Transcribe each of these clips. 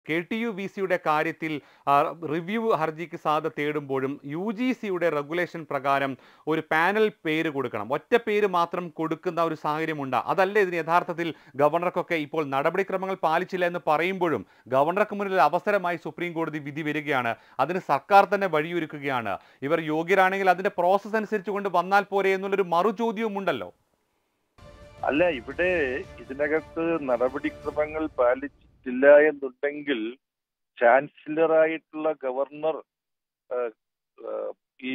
K T U V സിയുടെ കാര്യത്തിൽ ആ, റിവ്യൂ ഹർജിക്ക് സാധ്യത തേടുമ്പോഴും യു ജി സിയുടെ റെഗുലേഷൻ പ്രകാരം ഒരു പാനൽ പേര് കൊടുക്കണം ഒറ്റ പേര് മാത്രം കൊടുക്കുന്ന ഒരു സാഹചര്യമുണ്ട് അതല്ല ഇതിന് യഥാർത്ഥത്തിൽ ഗവർണർക്കൊക്കെ ഇപ്പോൾ നടപടിക്രമങ്ങൾ പാലിച്ചില്ല എന്ന് പറയുമ്പോഴും ഗവർണർക്ക് മുന്നിൽ അവസരമായി സുപ്രീം കോടതി വിധി വരികയാണ് അതിന് സർക്കാർ തന്നെ വഴിയൊരുക്കുകയാണ് ഇവർ യോഗ്യരാണെങ്കിൽ അതിന്റെ പ്രോസസ്സ് അനുസരിച്ച് കൊണ്ട് വന്നാൽ പോരെ എന്നുള്ളൊരു മറു ചോദ്യവും ഉണ്ടല്ലോ അല്ല ഇവിടെ ഇതിനകത്ത് നടപടിക്രമങ്ങൾ പാലിച്ചിട്ടില്ല എന്നുണ്ടെങ്കിൽ ചാൻസലറായിട്ടുള്ള ഗവർണർ ആ, ആ, ഈ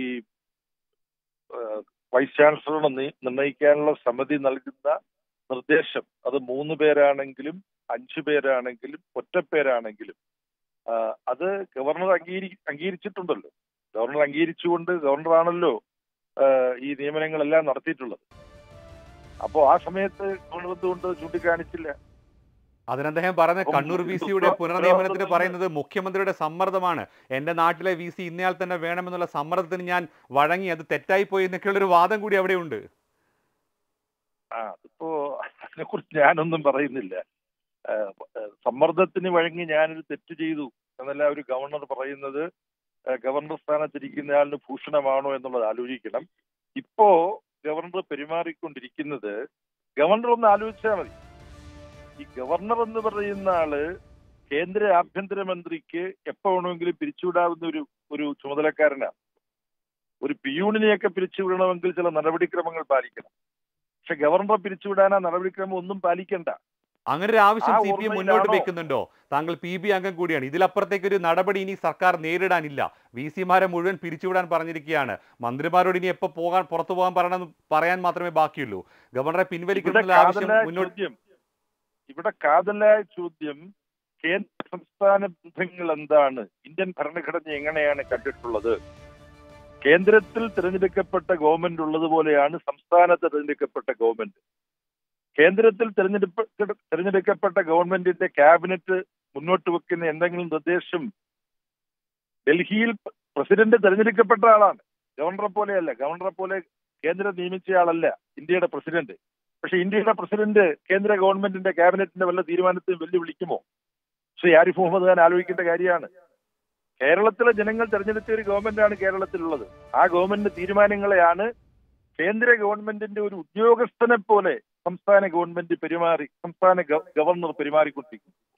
ആ, വൈസ് ചാൻസലർ നിർണയിക്കാനുള്ള സമിതി നൽകുന്ന നിർദ്ദേശം അത് മൂന്ന് പേരാണെങ്കിലും അഞ്ചു പേരാണെങ്കിലും ഒറ്റപ്പേരാണെങ്കിലും ആ, അത് ഗവർണർ അംഗീകരി അംഗീകരിച്ചിട്ടുണ്ടല്ലോ ഗവർണർ അംഗീകരിച്ചുകൊണ്ട് ഗവർണറാണല്ലോ ആ, ഈ നിയമനങ്ങളെല്ലാം നടത്തിയിട്ടുള്ളത് അപ്പോ ആ സമയത്ത് ഗവർണർ എന്തുകൊണ്ട് ചൂണ്ടിക്കാണിച്ചില്ല അതിന് അദ്ദേഹം പറഞ്ഞ അപ്പം കണ്ണൂർ വി ഇത് സിയുടെ ഉത്തര- പുനർനിയമനത്തിന് ഉത്തരവാദിത്വം പറയുന്നത് മുഖ്യമന്ത്രിയുടെ സമ്മർദ്ദമാണ് എന്റെ നാട്ടിലെ വി സി ഇന്നയാൾ തന്നെ വേണമെന്നുള്ള സമ്മർദ്ദത്തിന് ഞാൻ വഴങ്ങി അത് തെറ്റായി പോയി എന്നൊക്കെയുള്ള ഒരു വാദം കൂടി അവിടെയുണ്ട് ആ അതിപ്പോ അതിനെക്കുറിച്ച് ഞാനൊന്നും പറയുന്നില്ല ആ, ആ, സമ്മർദ്ദത്തിന് വഴങ്ങി ഞാനൊരു തെറ്റ് ചെയ്തു എന്നല്ല ഒരു ഗവർണർ പറയുന്നത് ആ, ഗവർണർ സ്ഥാനത്തിരിക്കുന്നയാളിന് ഭൂഷണമാണോ എന്നുള്ളത് ആലോചിക്കണം ഇപ്പോ ഗവർണർ പെരുമാറിക്കൊണ്ടിരിക്കുന്നത് ഗവർണർ ഒന്ന് ആലോചിച്ചാൽ മതി ഈ ഗവർണർ എന്ന് പറയുന്ന ആള് കേന്ദ്ര ആഭ്യന്തരമന്ത്രിക്ക് എപ്പോ വേണമെങ്കിലും പിരിച്ചുവിടാവുന്ന ഒരു ഒരു ചുമതലക്കാരനാണ് ഒരു പിയൂണിനെയൊക്കെ പിരിച്ചുവിടണമെങ്കിൽ ചില നടപടിക്രമങ്ങൾ പാലിക്കണം പക്ഷെ ഗവർണറെ പിരിച്ചുവിടാൻ ആ നടപടിക്രമം ഒന്നും പാലിക്കണ്ട അങ്ങനെ ഒരു ആവശ്യം ആ സി പി എം മുന്നോട്ട് ഓർമ്മയിലാണോ? വെക്കുന്നുണ്ടോ താങ്കൾ പി ബി അംഗം കൂടിയാണ് ഇതിലപ്പുറത്തേക്ക് ഒരു നടപടി ഇനി സർക്കാർ നേരിടാനില്ല വി സിമാരെ മുഴുവൻ പിരിച്ചുവിടാൻ പറഞ്ഞിരിക്കുകയാണ് മന്ത്രിമാരോട് ഇനി എപ്പോ പോകാൻ പുറത്തു പോകാൻ പറയണം പറയാൻ മാത്രമേ ബാക്കിയുള്ളൂ ഗവർണറെ ഇവിടെ പിൻവലിക്കുന്ന ആവശ്യം കാതലായ മുന്നോട്ട് ചോദ്യം ഇവിടെ കാതലായ ചോദ്യം കേന്ദ്ര സംസ്ഥാന ബന്ധങ്ങൾ എന്താണ് ഇന്ത്യൻ ഭരണഘടന എങ്ങനെയാണ് കണ്ടിട്ടുള്ളത് കേന്ദ്രത്തിൽ തിരഞ്ഞെടുക്കപ്പെട്ട ഗവൺമെന്റ് ഉള്ളതുപോലെയാണ് സംസ്ഥാനത്ത് തിരഞ്ഞെടുക്കപ്പെട്ട ഗവൺമെന്റ് കേന്ദ്രത്തിൽ തിരഞ്ഞെടുപ്പ് തിരഞ്ഞെടുക്കപ്പെട്ട ഗവൺമെന്റിന്റെ ക്യാബിനറ്റ് മുന്നോട്ട് വെക്കുന്ന എന്തെങ്കിലും നിർദ്ദേശം ഡൽഹിയിൽ പ്രസിഡന്റ് തിരഞ്ഞെടുക്കപ്പെട്ട ആളാണ് ഗവർണറെ പോലെയല്ല ഗവർണറെ പോലെ കേന്ദ്രം നിയമിച്ച ആളല്ല ഇന്ത്യയുടെ പ്രസിഡന്റ് പക്ഷെ ഇന്ത്യയുടെ പ്രസിഡന്റ് കേന്ദ്ര ഗവൺമെന്റിന്റെ ക്യാബിനറ്റിന്റെ വല്ല തീരുമാനത്തെയും വെല്ലുവിളിക്കുമോ ശ്രീ ആരിഫ് മുഹമ്മദ് ഖാൻ ആലോചിക്കേണ്ട കാര്യമാണ് കേരളത്തിലെ ജനങ്ങൾ തെരഞ്ഞെടുത്ത ഒരു ഗവൺമെന്റാണ് കേരളത്തിലുള്ളത് ആ ഗവൺമെന്റ് തീരുമാനങ്ങളെയാണ് കേന്ദ്ര ഗവൺമെന്റിന്റെ ഒരു ഉദ്യോഗസ്ഥനെ പോലെ സംസ്ഥാന ഗവൺമെന്റ് പെരുമാറി സംസ്ഥാന ഗവ- ഗവർണർ പെരുമാറിക്കൊണ്ടിരിക്കുന്നത്